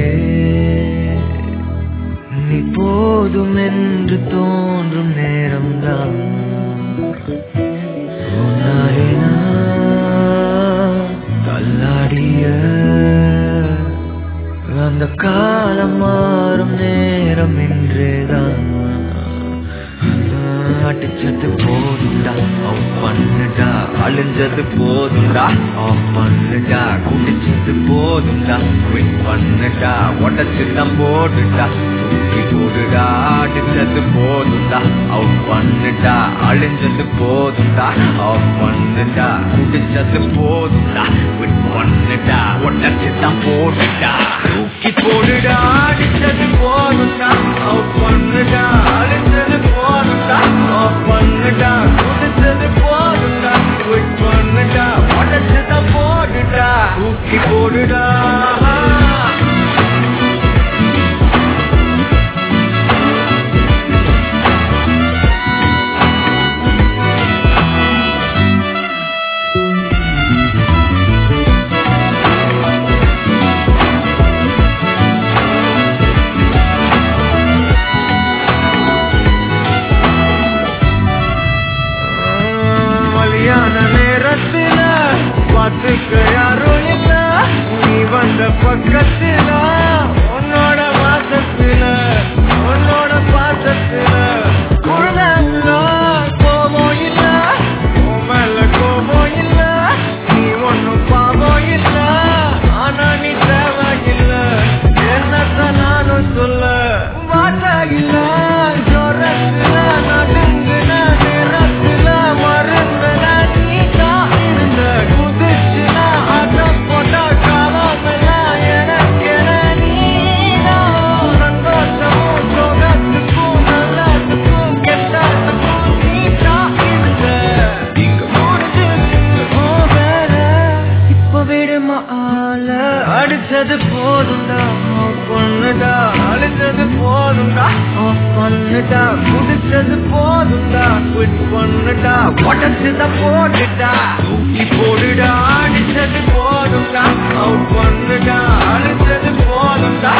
நீ போதும் என்று தோன்றும் நேரம்தான் உன்னாலே நான் தள்ளாடிய அந்த காலம் மாறும் நேரம் இன்றேதான் அடிச்சது போதுண்டா ஆஃப் பண்ணுடா அழிஞ்சது போதுண்டா ஆஃப் பண்ணுடா குடிச்சது போதுண்டா குவிட் பண்ணுடா உடச்சுதான் போடுடா தூக்கி போடுடா அடிச்சது போதுண்டா அவுட் பண்ணுடா அழிஞ்சது போதுண்டா ஆஃப் பண்ணுடா குடிச்சது போதுண்டா குவிட் பண்ணுடா உடச்சுதான் போடுடா தூக்கி போடுடா அடிச்சது போதுண்டா அவுட் பண்ணுடா அழிஞ்சது போதுண்டா ஆஃப் பண்ணுடா குடிச்சது போதுண்டா குவிட் பண்ணுடா உடச்சுதான் போடுடா தூக்கி போடுடா மலியான நேரத்துல பார்த்துக்க யாரும் இல்ல நீ வந்த பக்கத்துல உன்னோட மாசத்துல உன்னோட பாசத்துல குழந்தைல கோபம் இல்ல உன் மேல கோபம் இல்ல நீ ஒன்னும் பாவம் இல்ல ஆனா நீ தேவையில்ல என்னத்தான் நானும் சொல்ல வார்த்தை இல்ல ஜோரத்துல நடுங்குன நேரத்துல மருந்துல நீ தான் இருந்த குதிச்சுல அடம் போட்ட காலமெல்லாம் எனக்கென நீதான் சந்தோஷமும் சோகத்துக்கும் நல்லதுக்கும் கெட்டதுக்கும் நீ தான் இருந்த இங்க முடிஞ்சு போவேற இப்ப விடுமா ஆள அடிச்சது போதுண்டா பொண்ணுடா அழிஞ்சது போதுண்டா பொண்ணுடா குடிச்சது போதுண்டா குவிட் பண்ணுடா உடச்சுத போட்டுடா தூக்கி போடுடா அடிச்சது போதுண்டா அவுட் பண்ணுடா அழிச்சது போதுண்டா